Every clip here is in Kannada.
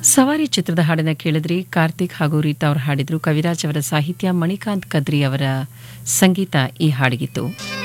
ಸವಾರಿ ಚಿತ್ರದ ಹಾಡನ್ನ ಕೇಳಿದ್ರಿ ಕಾರ್ತಿಕ್ ಹಾಗೂ ರೀತಾ ಅವರು ಹಾಡಿದ್ರು ಕವಿರಾಜ್ ಅವರ ಸಾಹಿತ್ಯ ಮಣಿಕಾಂತ್ ಕದ್ರಿ ಅವರ ಸಂಗೀತ ಈ ಹಾಡಿಗಿತ್ತು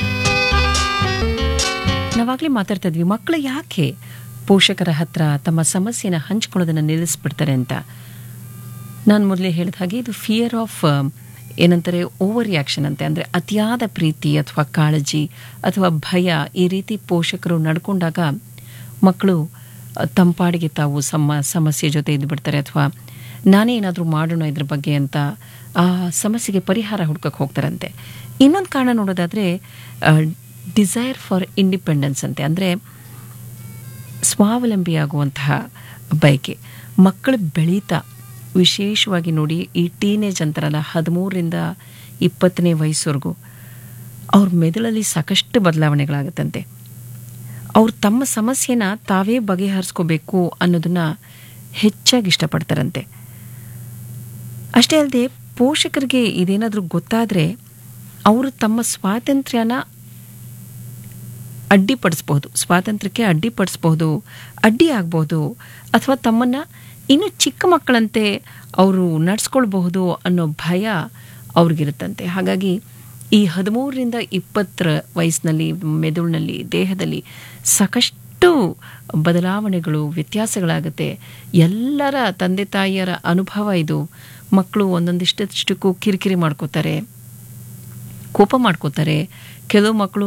ನಾವಾಗಲೇ ಮಾತಾಡ್ತಾ ಇದ್ವಿ ಮಕ್ಕಳು ಯಾಕೆ ಪೋಷಕರ ಹತ್ರ ತಮ್ಮ ಸಮಸ್ಯೆನ ಹಂಚ್ಕೊಳ್ಳೋದನ್ನ ನಿಲ್ಲಿಸ್ಬಿಡ್ತಾರೆ ಅಂತ ನಾನು ಮೊದಲೇ ಹೇಳಿದ ಹಾಗೆ ಇದು ಫಿಯರ್ ಆಫ್ ಏನಂತಾರೆ ಓವರ್ ರಿಯಾಕ್ಷನ್ ಅಂತೆ ಅಂದರೆ ಅತಿಯಾದ ಪ್ರೀತಿ ಅಥವಾ ಕಾಳಜಿ ಅಥವಾ ಭಯ ಈ ರೀತಿ ಪೋಷಕರು ನಡ್ಕೊಂಡಾಗ ಮಕ್ಕಳು ತಂಪಾಡಿಗೆ ತಾವು ಸಮ ಸಮಸ್ಯೆ ಜೊತೆ ಇದ್ದುಬಿಡ್ತಾರೆ ಅಥವಾ ನಾನೇ ಏನಾದರೂ ಮಾಡೋಣ ಇದ್ರ ಬಗ್ಗೆ ಅಂತ ಆ ಸಮಸ್ಯೆಗೆ ಪರಿಹಾರ ಹುಡ್ಕಕ್ಕೆ ಹೋಗ್ತಾರಂತೆ ಇನ್ನೊಂದು ಕಾರಣ ನೋಡೋದಾದರೆ ಡಿಸೈರ್ ಫಾರ್ ಇಂಡಿಪೆಂಡೆನ್ಸ್ ಅಂತೆ ಅಂದರೆ ಸ್ವಾವಲಂಬಿಯಾಗುವಂತಹ ಬಯಕೆ ಮಕ್ಕಳು ಬೆಳೀತಾ ವಿಶೇಷವಾಗಿ ನೋಡಿ ಈ ಟೀನೇಜ್ ಅಂತಾರಲ್ಲ ಹದಿಮೂರರಿಂದ ಇಪ್ಪತ್ತನೇ ವಯಸ್ಸವರೆಗೂ ಅವ್ರ ಮೆದುಳಲ್ಲಿ ಸಾಕಷ್ಟು ಬದಲಾವಣೆಗಳಾಗುತ್ತಂತೆ ಅವ್ರು ತಮ್ಮ ಸಮಸ್ಯೆನ ತಾವೇ ಬಗೆಹರಿಸ್ಕೋಬೇಕು ಅನ್ನೋದನ್ನ ಹೆಚ್ಚಾಗಿ ಇಷ್ಟಪಡ್ತಾರಂತೆ ಅಷ್ಟೇ ಅಲ್ಲದೆ ಪೋಷಕರಿಗೆ ಇದೇನಾದರೂ ಗೊತ್ತಾದರೆ ಅವರು ತಮ್ಮ ಸ್ವಾತಂತ್ರ್ಯನ ಅಡ್ಡಿಪಡಿಸ್ಬಹುದು ಸ್ವಾತಂತ್ರ್ಯಕ್ಕೆ ಅಡ್ಡಿಪಡಿಸ್ಬಹುದು ಅಡ್ಡಿ ಆಗ್ಬೋದು ಅಥವಾ ತಮ್ಮನ್ನು ಇನ್ನು ಚಿಕ್ಕ ಮಕ್ಕಳಂತೆ ಅವರು ನಡ್ಸ್ಕೊಳ್ಬಹುದು ಅನ್ನೋ ಭಯ ಅವ್ರಿಗಿರುತ್ತಂತೆ ಹಾಗಾಗಿ ಈ ಹದಿಮೂರರಿಂದ ಇಪ್ಪತ್ತರ ವಯಸ್ಸಿನಲ್ಲಿ ಮೆದುಳಿನಲ್ಲಿ ದೇಹದಲ್ಲಿ ಸಾಕಷ್ಟು ಬದಲಾವಣೆಗಳು ವ್ಯತ್ಯಾಸಗಳಾಗುತ್ತೆ ಎಲ್ಲರ ತಂದೆ ತಾಯಿಯರ ಅನುಭವ ಇದು ಮಕ್ಕಳು ಒಂದೊಂದಿಷ್ಟಕ್ಕೂ ಕಿರಿಕಿರಿ ಮಾಡ್ಕೋತಾರೆ ಕೋಪ ಮಾಡ್ಕೋತಾರೆ ಕೆಲವು ಮಕ್ಕಳು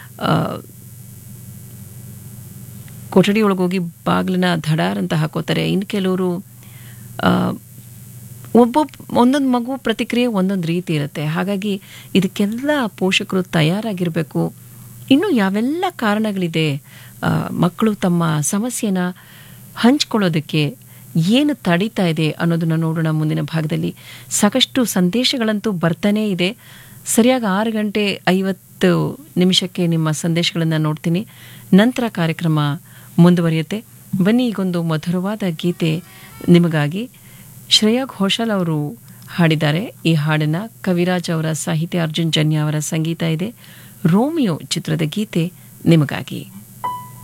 ಕೊಠಡಿ ಒಳಗೋಗಿ ಬಾಗಿಲನ್ನ ಧಡಾರ್ ಅಂತ ಹಾಕೋತಾರೆ ಇನ್ನು ಕೆಲವರು ಒಬ್ಬೊಬ್ಬ ಒಂದೊಂದು ಮಗು ಪ್ರತಿಕ್ರಿಯೆ ಒಂದೊಂದು ರೀತಿ ಇರುತ್ತೆ ಹಾಗಾಗಿ ಇದಕ್ಕೆಲ್ಲ ಪೋಷಕರು ತಯಾರಾಗಿರಬೇಕು ಇನ್ನು ಯಾವೆಲ್ಲ ಕಾರಣಗಳಿದೆ ಮಕ್ಕಳು ತಮ್ಮ ಸಮಸ್ಯೆನ ಹಂಚ್ಕೊಳ್ಳೋದಕ್ಕೆ ಏನು ತಡೀತಾ ಇದೆ ಅನ್ನೋದನ್ನು ನೋಡೋಣ ಮುಂದಿನ ಭಾಗದಲ್ಲಿ ಸಾಕಷ್ಟು ಸಂದೇಶಗಳಂತೂ ಬರ್ತಾನೇ ಇದೆ ಸರಿಯಾಗಿ ಆರು ಗಂಟೆ ಐವತ್ತು ನಿಮಿಷಕ್ಕೆ ನಿಮ್ಮ ಸಂದೇಶಗಳನ್ನು ನೋಡ್ತೀನಿ ನಂತರ ಕಾರ್ಯಕ್ರಮ ಮುಂದುವರಿಯುತ್ತೆ ಬನ್ನಿ ಈಗೊಂದು ಮಧುರವಾದ ಗೀತೆ ನಿಮಗಾಗಿ ಶ್ರೇಯಾ ಘೋಷಾಲ್ ಅವರು ಹಾಡಿದ್ದಾರೆ ಈ ಹಾಡನ್ನು ಕವಿರಾಜ್ ಅವರ ಸಾಹಿತ್ಯ ಅರ್ಜುನ್ ಜನ್ಯ ಅವರ ಸಂಗೀತ ಇದೆ ರೋಮಿಯೋ ಚಿತ್ರದ ಗೀತೆ ನಿಮಗಾಗಿ